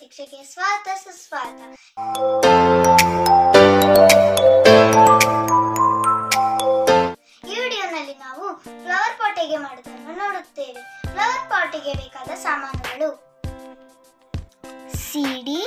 ಶಿಕ್ಷೆಗೆ ಸ್ವಾಗತ ಸುಸ್ವಾಗತ ಈ ವಿಡಿಯೋನಲ್ಲಿ ನಾವು ಫ್ಲವರ್ ಪಾಟ್ ಹೇಗೆ ಮಾಡುವುದನ್ನು ನೋಡುತ್ತೇವೆ ಫ್ಲವರ್ ಪಾಟಿಗೆ ಬೇಕಾದ ಸಾಮಾನುಗಳು ಸಿಡಿ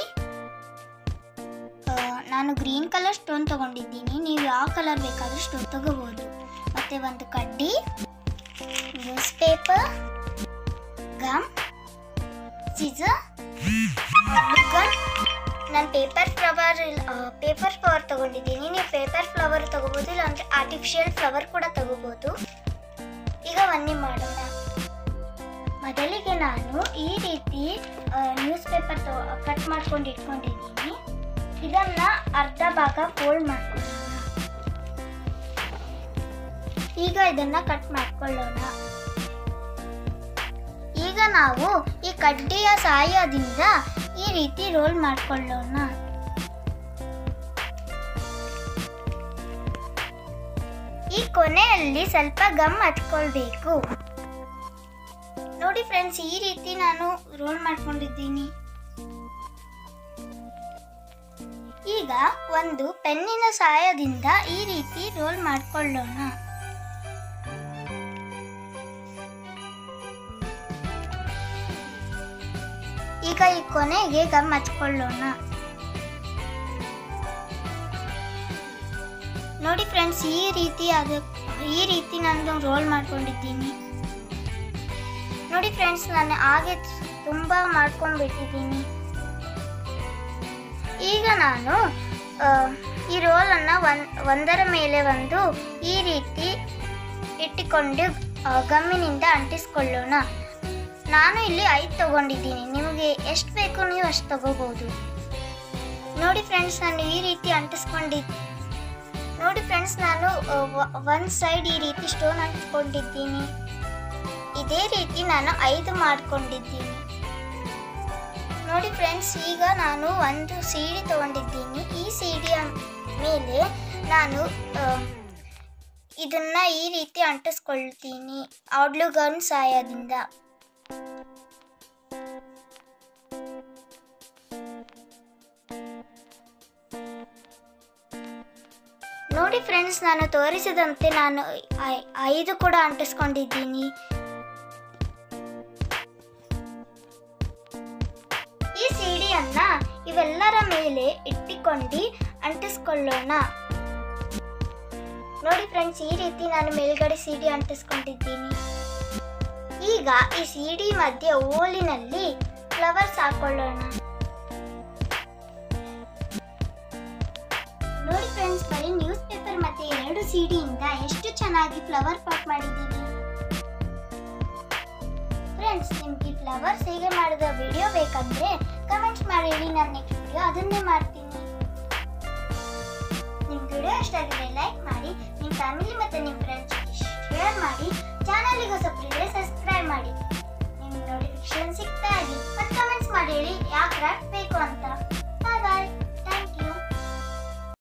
ನಾನು ಗ್ರೀನ್ ಕಲರ್ ಸ್ಟೋನ್ ತಗೊಂಡಿದ್ದೀನಿ ನೀವು ಯಾವ ಕಲರ್ ಬೇಕಾದರೂ ಸ್ಟೋನ್ ತಗೋಬಹುದು ಮತ್ತೆ ಒಂದು ಕಡ್ಡಿ news paper gum scissor gum ನಾನು ಪೇಪರ್ ಫ್ಲವರ್ ಪೇಪರ್ ಫ್ಲವರ್ ತಗೊಂಡಿದ್ದೀನಿ ನೀವು ಪೇಪರ್ ಫ್ಲವರ್ ತಗೋಬೋದು ಇಲ್ಲಾಂದ್ರೆ ಆರ್ಟಿಫಿಷಿಯಲ್ ಫ್ಲವರ್ ಕೂಡ ತಗೋಬೋದು ಈಗ ಬನ್ನಿ ಮಾಡೋಣ ಮೊದಲಿಗೆ ನಾನು ಈ ರೀತಿ ನ್ಯೂಸ್ ಪೇಪರ್ ಕಟ್ ಮಾಡ್ಕೊಂಡು ಇಟ್ಕೊಂಡಿದ್ದೀನಿ ಇದನ್ನ ಅರ್ಧ ಭಾಗ ಫೋಲ್ಡ್ ಮಾಡ್ಕೊಳ್ಳೋಣ ಈಗ ಇದನ್ನ ಕಟ್ ಮಾಡ್ಕೊಳ್ಳೋಣ ಈಗ ನಾವು ಈ ಕಡ್ಡಿಯ ಸಹಾಯದಿಂದ ಈ ರೀತಿ ರೋಲ್ ಮಾಡ್ಕೊಳ್ಳೋಣ ಈ ಕೊನೆಯಲ್ಲಿ ಸ್ವಲ್ಪ ಗಮ್ ಹಚ್ಕೊಳ್ಬೇಕು ನೋಡಿ ಫ್ರೆಂಡ್ಸ್ ಈ ರೀತಿ ನಾನು ರೋಲ್ ಮಾಡ್ಕೊಂಡಿದ್ದೀನಿ ಈಗ ಒಂದು ಪೆನ್ನಿನ ಸಹಾಯದಿಂದ ಈ ರೀತಿ ರೋಲ್ ಮಾಡ್ಕೊಳ್ಳೋಣ ಈಗ ಈ ಕೊನೆಗೆ ಗಮ್ ಹಚ್ಕೊಳ್ಳೋಣ ನೋಡಿ ಫ್ರೆಂಡ್ಸ್ ಈ ರೀತಿ ಆಗ ಈ ರೀತಿ ನಾನು ರೋಲ್ ಮಾಡ್ಕೊಂಡಿದ್ದೀನಿ ನೋಡಿ ಫ್ರೆಂಡ್ಸ್ ನಾನು ಹಾಗೆ ತುಂಬ ಮಾಡ್ಕೊಂಡ್ಬಿಟ್ಟಿದ್ದೀನಿ ಈಗ ನಾನು ಆ, ಈ ರೋಲನ್ನು ಒಂದ್ ಒಂದರ ಮೇಲೆ ಒಂದು ಈ ರೀತಿ ಇಟ್ಟುಕೊಂಡು ಆ, ಗಮ್ಮಿನಿಂದ ಅಂಟಿಸ್ಕೊಳ್ಳೋಣ ನಾನು ಇಲ್ಲಿ ಐದು ತಗೊಂಡಿದ್ದೀನಿ ನಿಮಗೆ ಎಷ್ಟು ಬೇಕು ನೀವು ಅಷ್ಟು ತಗೋಬಹುದು ನೋಡಿ ಫ್ರೆಂಡ್ಸ್ ನಾನು ಈ ರೀತಿ ಅಂಟಿಸ್ಕೊಂಡಿದ್ದೆ ನೋಡಿ ಫ್ರೆಂಡ್ಸ್ ನಾನು ಒಂದು ಸೈಡ್ ಈ ರೀತಿ ಸ್ಟೋನ್ ಅಂಟಿಸ್ಕೊಂಡಿದ್ದೀನಿ ಇದೇ ರೀತಿ ನಾನು ಐದು ಮಾಡ್ಕೊಂಡಿದ್ದೀನಿ ನೋಡಿ ಫ್ರೆಂಡ್ಸ್ ಈಗ ನಾನು ಒಂದು ಸಿಡಿ ತಗೊಂಡಿದ್ದೀನಿ ಈ ಸಿಡಿಯ ಮೇಲೆ ನಾನು ಆ, ಇದನ್ನ ಈ ರೀತಿ ಅಂಟಿಸ್ಕೊಳ್ತೀನಿ ಔಡ್ಲು ಗನ್ ಸಹಾಯದಿಂದ ನೋಡಿ ಫ್ರೆಂಡ್ಸ್ ನಾನು ತೋರಿಸಿದಂತೆ ನಾನು ಐ- ಐದು ಕೂಡ ಅಂಟಿಸ್ಕೊಂಡಿದ್ದೀನಿ ಈ ಸಿಡಿಯನ್ನ ಇವೆಲ್ಲರ ಮೇಲೆ ಇಟ್ಟುಕೊಂಡು ಅಂಟಿಸ್ಕೊಳ್ಳೋಣ ನೋಡಿ ಫ್ರೆಂಡ್ಸ್ ಈ ರೀತಿ ನಾನು ಮೇಲ್ಗಡೆ ಸಿಡಿ ಅಂಟಿಸ್ಕೊಂಡಿದ್ದೀನಿ ಈಗ ಈ ಸಿಡಿ ಮಧ್ಯೆ ಓಲಿನಲ್ಲಿ ಫ್ಲವರ್ಸ್ ಹಾಕೊಳ್ಳೋಣ ನೋಡಿ ಫ್ರೆಂಡ್ಸ್ ಬರೀ ನ್ಯೂಸ್ ಪೇಪರ್ ಮತ್ತೆ ಎರಡು ಸಿಡಿಯಿಂದ ಎಷ್ಟು ಚೆನ್ನಾಗಿ ಫ್ಲವರ್ ಪಾಟ್ ಮಾಡಿದ್ದೀವಿ ಫ್ರೆಂಡ್ಸ್ ನಿಮ್ಗೆ ಫ್ಲವರ್ಸ್ ಹೇಗೆ ಮಾಡಿದ ವಿಡಿಯೋ ಬೇಕಂದ್ರೆ ಕಮೆಂಟ್ಸ್ ಮಾಡಿ ಹೇಳಿ ನಾನು ನೆಕ್ಸ್ಟ್ ವಿಡಿಯೋ ಅದನ್ನೇ ಮಾಡ್ತೀನಿ ನಿಮ್ ವಿಡಿಯೋ ಇಷ್ಟ ಆಗಿದ್ರೆ ಲೈಕ್ ಮಾಡಿ ನಿಮ್ಮ ಫ್ಯಾಮಿಲಿ ಮತ್ತೆ ನಿಮ್ಮ ಫ್ರೆಂಡ್ಸ್ ಶೇರ್ ಮಾಡಿ ಚಾನಲ್ಗೆ ಹೊಸಬ್ರಿದ್ರೆ ಸಬ್ಸ್ಕ್ರೈಬ್ ಮಾಡಿ ನಿಮ್ಗೆ ನೋಟಿಫಿಕೇಶನ್ ಸಿಗ್ತಾ ಇರಲಿ ಮತ್ತೆ ಕಮೆಂಟ್ಸ್ ಮಾಡಿ ಹೇಳಿ ಯಾವ ಕ್ರಾಫ್ಟ್